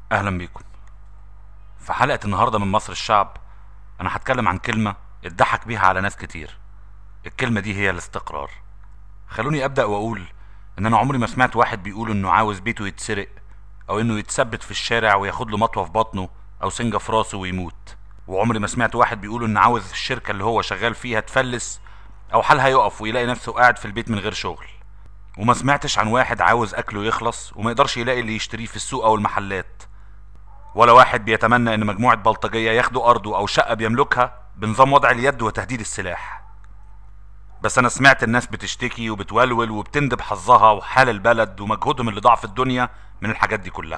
اهلا بيكم في حلقة النهاردة من مصر الشعب انا هتكلم عن كلمة اتضحك بيها على ناس كتير الكلمة دي هي الاستقرار خلوني ابدأ واقول ان انا عمري ما سمعت واحد بيقول انه عاوز بيته يتسرق او انه يتثبت في الشارع وياخد له مطوة في بطنه او سنجة في راسه ويموت وعمري ما سمعت واحد بيقول انه عاوز الشركة اللي هو شغال فيها تفلس او حالها يقف ويلاقي نفسه قاعد في البيت من غير شغل وما سمعتش عن واحد عاوز اكله يخلص وما يقدرش يلاقي اللي يشتريه في السوق او المحلات ولا واحد بيتمنى ان مجموعة بلطجية ياخدوا ارضه او شقة بيملكها بنظام وضع اليد وتهديد السلاح بس انا سمعت الناس بتشتكي وبتولول وبتندب حظها وحال البلد ومجهودهم اللي ضاع في الدنيا من الحاجات دي كلها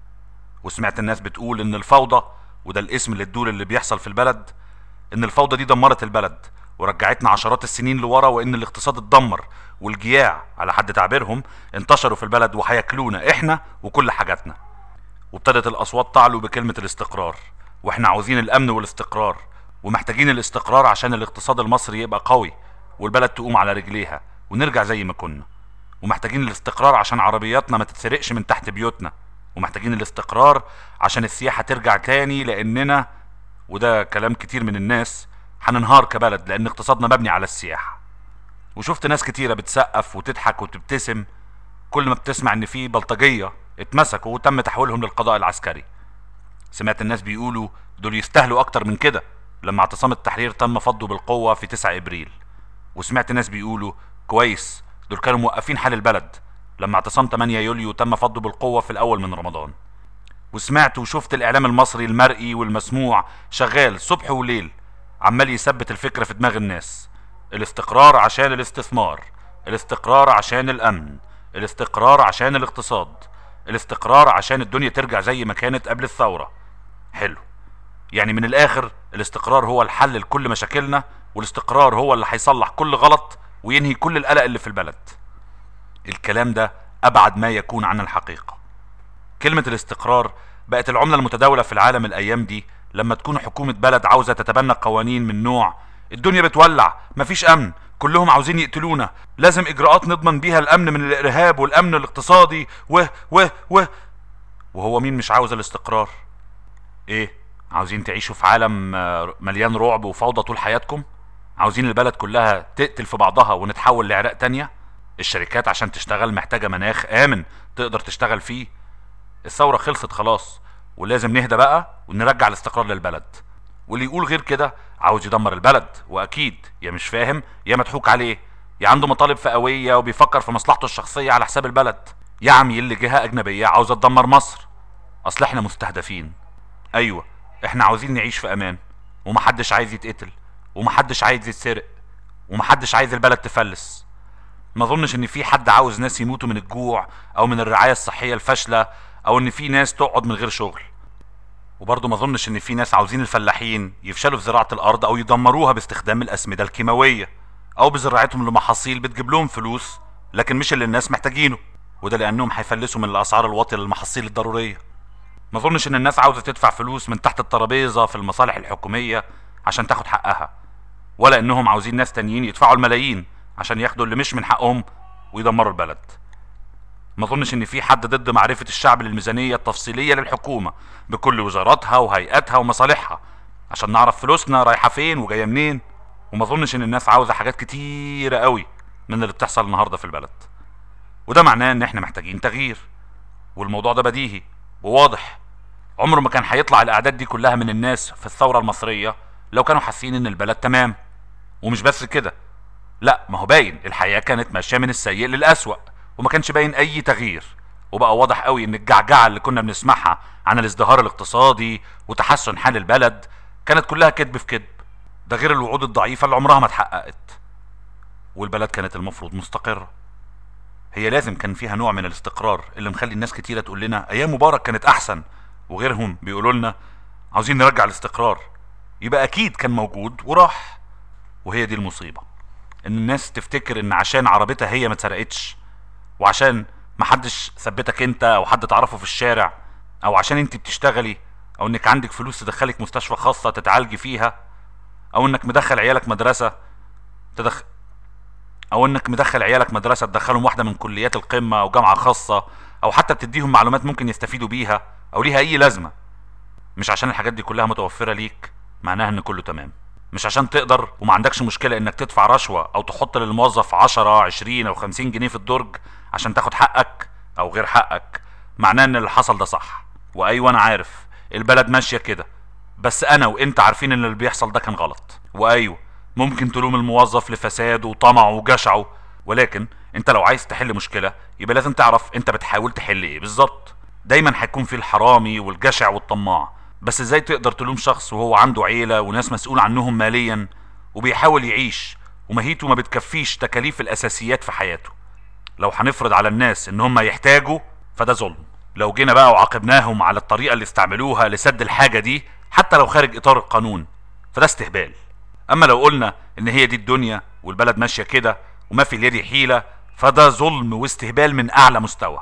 وسمعت الناس بتقول ان الفوضى وده الاسم اللي ادوه اللي بيحصل في البلد ان الفوضى دي دمرت البلد ورجعتنا عشرات السنين لورا وان الاقتصاد اتدمر والجياع على حد تعبيرهم انتشروا في البلد وهياكلونا احنا وكل حاجاتنا وابتدت الاصوات تعلو بكلمة الاستقرار واحنا عاوزين الامن والاستقرار ومحتاجين الاستقرار عشان الاقتصاد المصري يبقى قوي والبلد تقوم على رجليها ونرجع زي ما كنا ومحتاجين الاستقرار عشان عربياتنا ما تتسرقش من تحت بيوتنا ومحتاجين الاستقرار عشان السياحة ترجع تاني لاننا وده كلام كتير من الناس هننهار كبلد لان اقتصادنا مبني على السياحة وشفت ناس كتيرة بتسقف وتضحك وتبتسم كل ما بتسمع ان في بلطجية اتمسكوا وتم تحويلهم للقضاء العسكري سمعت الناس بيقولوا دول يستاهلوا اكتر من كده لما اعتصام التحرير تم فضه بالقوة في 9 ابريل وسمعت ناس بيقولوا كويس دول كانوا موقفين حال البلد لما اعتصام 8 يوليو تم فضه بالقوة في الاول من رمضان وسمعت وشفت الاعلام المصري المرئي والمسموع شغال صبح وليل عمال يثبت الفكرة في دماغ الناس الاستقرار عشان الاستثمار الاستقرار عشان الامن الاستقرار عشان الاقتصاد الاستقرار عشان الدنيا ترجع زي ما كانت قبل الثورة حلو يعني من الاخر الاستقرار هو الحل لكل مشاكلنا والاستقرار هو اللي هيصلح كل غلط وينهي كل القلق اللي في البلد الكلام ده ابعد ما يكون عن الحقيقة كلمة الاستقرار بقت العملة المتداولة في العالم الايام دي لما تكون حكومة بلد عاوزة تتبنى قوانين من نوع الدنيا بتولع مفيش امن كلهم عاوزين يقتلونا لازم اجراءات نضمن بيها الامن من الارهاب والامن الاقتصادي و و و وهو مين مش عاوز الاستقرار ايه عاوزين تعيشوا في عالم آه، مليان رعب وفوضى طول حياتكم عاوزين البلد كلها تقتل في بعضها ونتحول لعراق تانية الشركات عشان تشتغل محتاجة مناخ امن تقدر تشتغل فيه الثورة خلصت خلاص ولازم نهدى بقى ونرجع الاستقرار للبلد واللي يقول غير كده عاوز يدمر البلد واكيد يا مش فاهم يا مضحوك عليه يا عنده مطالب فئويه وبيفكر في مصلحته الشخصيه على حساب البلد يا عميل لجهه اجنبيه عاوزه تدمر مصر اصل احنا مستهدفين ايوه احنا عاوزين نعيش في امان ومحدش عايز يتقتل ومحدش عايز يتسرق ومحدش عايز البلد تفلس ما اظنش ان في حد عاوز ناس يموتوا من الجوع او من الرعايه الصحيه الفاشله او ان في ناس تقعد من غير شغل وبرضه ما اظنش ان في ناس عاوزين الفلاحين يفشلوا في زراعه الارض او يدمروها باستخدام الاسمده الكيماويه او بزراعتهم لمحاصيل بتجيب لهم فلوس لكن مش اللي الناس محتاجينه وده لانهم هيفلسوا من الاسعار الواطيه للمحاصيل الضروريه ما اظنش ان الناس عاوزه تدفع فلوس من تحت الترابيزه في المصالح الحكوميه عشان تاخد حقها ولا انهم عاوزين ناس تانيين يدفعوا الملايين عشان ياخدوا اللي مش من حقهم ويدمروا البلد ما اظنش ان في حد ضد معرفة الشعب للميزانية التفصيلية للحكومة بكل وزاراتها وهيئاتها ومصالحها عشان نعرف فلوسنا رايحة فين وجاية منين وما اظنش ان الناس عاوزة حاجات كتيرة قوي من اللي بتحصل النهاردة في البلد وده معناه ان احنا محتاجين تغيير والموضوع ده بديهي وواضح عمره ما كان هيطلع الاعداد دي كلها من الناس في الثورة المصرية لو كانوا حاسين ان البلد تمام ومش بس كده لا ما هو باين الحياة كانت ماشية من السيء للأسوأ وما كانش باين أي تغيير وبقى واضح قوي إن الجعجعة اللي كنا بنسمعها عن الازدهار الاقتصادي وتحسن حال البلد كانت كلها كذب في كذب ده غير الوعود الضعيفة اللي عمرها ما اتحققت والبلد كانت المفروض مستقرة هي لازم كان فيها نوع من الاستقرار اللي مخلي الناس كتيرة تقول لنا أيام مبارك كانت أحسن وغيرهم بيقولوا لنا عاوزين نرجع الاستقرار يبقى أكيد كان موجود وراح وهي دي المصيبة ان الناس تفتكر ان عشان عربيتها هي ما اتسرقتش وعشان محدش ثبتك انت او حد تعرفه في الشارع او عشان انت بتشتغلي او انك عندك فلوس تدخلك مستشفى خاصة تتعالجي فيها او انك مدخل عيالك مدرسة تدخل او انك مدخل عيالك مدرسة تدخلهم واحدة من كليات القمة او جامعة خاصة او حتى بتديهم معلومات ممكن يستفيدوا بيها او ليها اي لازمه مش عشان الحاجات دي كلها متوفره ليك معناها ان كله تمام مش عشان تقدر وما عندكش مشكله انك تدفع رشوه او تحط للموظف 10 20 او 50 جنيه في الدرج عشان تاخد حقك او غير حقك معناه ان اللي حصل ده صح وايوه انا عارف البلد ماشيه كده بس انا وانت عارفين ان اللي بيحصل ده كان غلط وايوه ممكن تلوم الموظف لفساده وطمعه وجشعه ولكن انت لو عايز تحل مشكله يبقى لازم تعرف انت بتحاول تحل ايه بالظبط دايما هيكون في الحرامي والجشع والطماع بس ازاي تقدر تلوم شخص وهو عنده عيله وناس مسؤول عنهم ماليا وبيحاول يعيش ومهيته ما بتكفيش تكاليف الاساسيات في حياته لو هنفرض على الناس ان هم يحتاجوا فده ظلم لو جينا بقى وعاقبناهم على الطريقه اللي استعملوها لسد الحاجه دي حتى لو خارج اطار القانون فده استهبال اما لو قلنا ان هي دي الدنيا والبلد ماشيه كده وما في اليد حيله فده ظلم واستهبال من اعلى مستوى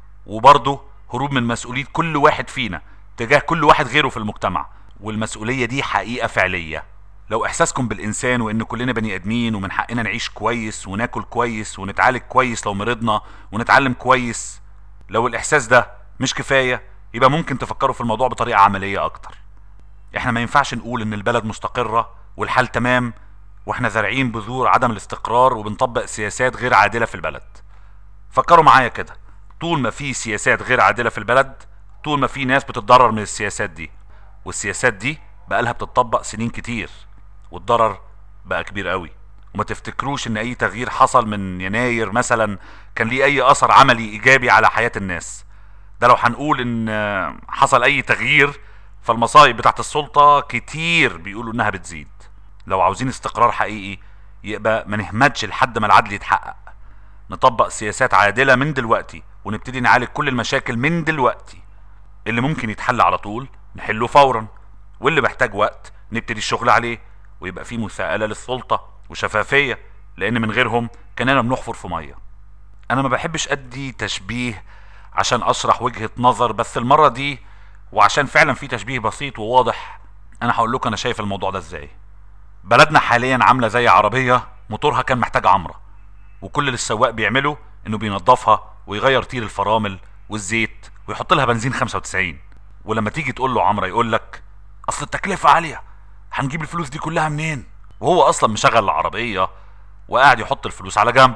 وبرضه هروب من مسؤوليه كل واحد فينا تجاه كل واحد غيره في المجتمع والمسؤوليه دي حقيقه فعليه لو احساسكم بالانسان وان كلنا بني ادمين ومن حقنا نعيش كويس وناكل كويس ونتعالج كويس لو مرضنا ونتعلم كويس لو الاحساس ده مش كفايه يبقى ممكن تفكروا في الموضوع بطريقه عمليه اكتر احنا ما ينفعش نقول ان البلد مستقره والحال تمام واحنا زارعين بذور عدم الاستقرار وبنطبق سياسات غير عادله في البلد فكروا معايا كده طول ما في سياسات غير عادله في البلد طول ما في ناس بتتضرر من السياسات دي والسياسات دي بقالها بتطبق سنين كتير والضرر بقى كبير قوي وما تفتكروش ان اي تغيير حصل من يناير مثلا كان ليه اي اثر عملي ايجابي على حياة الناس ده لو هنقول ان حصل اي تغيير فالمصايب بتاعت السلطة كتير بيقولوا انها بتزيد لو عاوزين استقرار حقيقي يبقى ما نهمدش لحد ما العدل يتحقق نطبق سياسات عادلة من دلوقتي ونبتدي نعالج كل المشاكل من دلوقتي اللي ممكن يتحل على طول نحله فورا واللي محتاج وقت نبتدي الشغل عليه ويبقى فيه مساءلة للسلطة وشفافية لأن من غيرهم كاننا بنحفر في مية أنا ما بحبش أدي تشبيه عشان أشرح وجهة نظر بس المرة دي وعشان فعلا في تشبيه بسيط وواضح أنا هقول لكم أنا شايف الموضوع ده إزاي بلدنا حاليا عاملة زي عربية موتورها كان محتاج عمرة وكل اللي السواق بيعمله إنه بينضفها ويغير طير الفرامل والزيت ويحط لها بنزين 95 ولما تيجي تقول له عمرة يقول لك اصل التكلفة عالية هنجيب الفلوس دي كلها منين وهو اصلا مشغل العربية وقاعد يحط الفلوس على جنب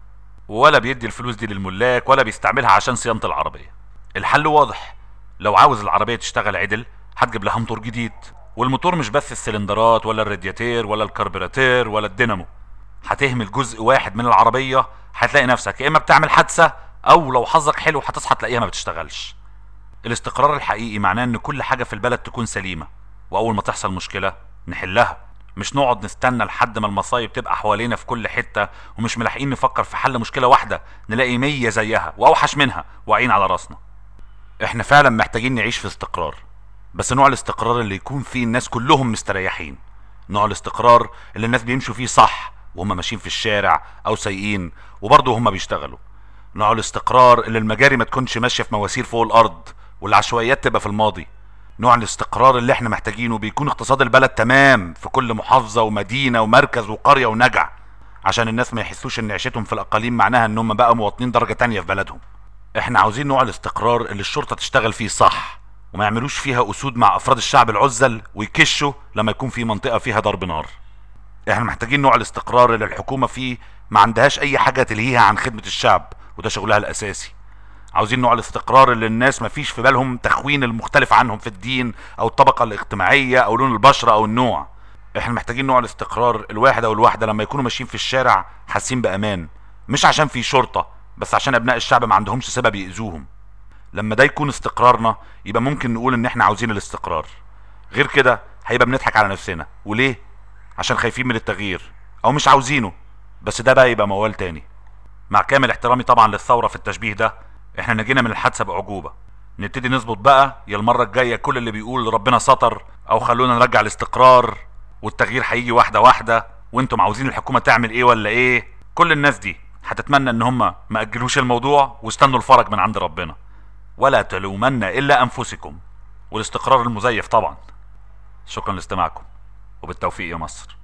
ولا بيدي الفلوس دي للملاك ولا بيستعملها عشان صيانة العربية الحل واضح لو عاوز العربية تشتغل عدل هتجيب لها موتور جديد والموتور مش بس السلندرات ولا الرادياتير ولا الكربيراتير ولا الدينامو هتهمل جزء واحد من العربية هتلاقي نفسك يا اما بتعمل حادثة او لو حظك حلو هتصحى تلاقيها ما بتشتغلش الاستقرار الحقيقي معناه ان كل حاجة في البلد تكون سليمة واول ما تحصل مشكلة نحلها مش نقعد نستنى لحد ما المصايب تبقى حوالينا في كل حتة ومش ملاحقين نفكر في حل مشكلة واحدة نلاقي مية زيها واوحش منها واقعين على راسنا احنا فعلا محتاجين نعيش في استقرار بس نوع الاستقرار اللي يكون فيه الناس كلهم مستريحين نوع الاستقرار اللي الناس بيمشوا فيه صح وهم ماشيين في الشارع او سايقين وبرضه هم بيشتغلوا نوع الاستقرار اللي المجاري ما تكونش ماشيه في مواسير فوق الارض والعشوائيات تبقى في الماضي نوع الاستقرار اللي احنا محتاجينه بيكون اقتصاد البلد تمام في كل محافظة ومدينة ومركز وقرية ونجع عشان الناس ما يحسوش ان عيشتهم في الاقاليم معناها ان هم بقى مواطنين درجة تانية في بلدهم احنا عاوزين نوع الاستقرار اللي الشرطة تشتغل فيه صح وما يعملوش فيها اسود مع افراد الشعب العزل ويكشوا لما يكون في منطقة فيها ضرب نار احنا محتاجين نوع الاستقرار اللي الحكومة فيه ما عندهاش اي حاجة تلهيها عن خدمة الشعب وده شغلها الاساسي عاوزين نوع الاستقرار اللي الناس ما فيش في بالهم تخوين المختلف عنهم في الدين او الطبقة الاجتماعية او لون البشرة او النوع احنا محتاجين نوع الاستقرار الواحد او الواحدة لما يكونوا ماشيين في الشارع حاسين بامان مش عشان في شرطة بس عشان ابناء الشعب ما عندهمش سبب يأذوهم لما ده يكون استقرارنا يبقى ممكن نقول ان احنا عاوزين الاستقرار غير كده هيبقى بنضحك على نفسنا وليه عشان خايفين من التغيير او مش عاوزينه بس ده بقى يبقى موال تاني مع كامل احترامي طبعا للثورة في التشبيه ده احنا نجينا من الحادثة بعجوبة نبتدي نظبط بقى يا المرة الجاية كل اللي بيقول ربنا ستر او خلونا نرجع الاستقرار والتغيير هيجي واحدة واحدة وانتم عاوزين الحكومة تعمل ايه ولا ايه كل الناس دي هتتمنى ان هم ما اجلوش الموضوع واستنوا الفرج من عند ربنا ولا تلومن الا انفسكم والاستقرار المزيف طبعا شكرا لاستماعكم وبالتوفيق يا مصر